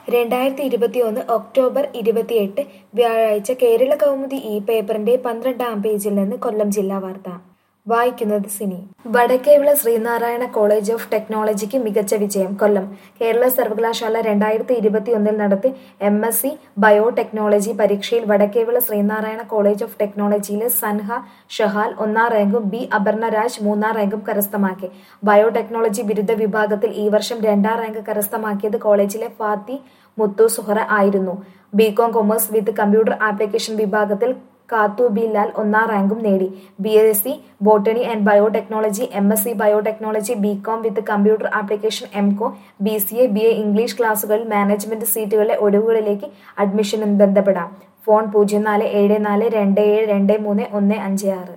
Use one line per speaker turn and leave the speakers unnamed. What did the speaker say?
രണ്ടായിരത്തി ഇരുപത്തിയൊന്ന് ഒക്ടോബർ ഇരുപത്തിയെട്ട് വ്യാഴാഴ്ച കേരള കൗമുദി ഈ പേപ്പറിന്റെ പന്ത്രണ്ടാം പേജിൽ നിന്ന് കൊല്ലം ജില്ലാ വാർത്ത വായിക്കുന്നത് സിനി വടക്കേവിള ശ്രീനാരായണ കോളേജ് ഓഫ് ടെക്നോളജിക്ക് മികച്ച വിജയം കൊല്ലം കേരള സർവകലാശാല രണ്ടായിരത്തി ഇരുപത്തിയൊന്നിൽ നടത്തി എം എസ് സി ബയോടെക്നോളജി പരീക്ഷയിൽ വടക്കേവിള ശ്രീനാരായണ കോളേജ് ഓഫ് ടെക്നോളജിയിലെ സൻഹ ഷഹാൽ ഒന്നാം റാങ്കും ബി അപർണരാജ് മൂന്നാം റാങ്കും കരസ്ഥമാക്കി ബയോടെക്നോളജി ബിരുദ വിഭാഗത്തിൽ ഈ വർഷം രണ്ടാം റാങ്ക് കരസ്ഥമാക്കിയത് കോളേജിലെ ഫാത്തി മുത്തു സുഹറ ആയിരുന്നു BCom commerce with computer application വിഭാഗത്തിൽ കാത്തു ബി ലാൽ ഒന്നാം റാങ്കും നേടി B S C botany and biotechnology M S C biotechnology B Com with computer application M Com B C A B A English ക്ലാസുകളിൽ മാനേജ്മെന്റ് സീറ്റുകളിലെ ഒഴിവുകളിലേക്ക് അഡ്മിഷന് ബന്ധപ്പെടാം ഫോൺ പൂജ്യം നാല് ഏഴ് നാല് രണ്ട് ഏഴ് രണ്ട് മൂന്ന് ഒന്ന് അഞ്ച് ആറ്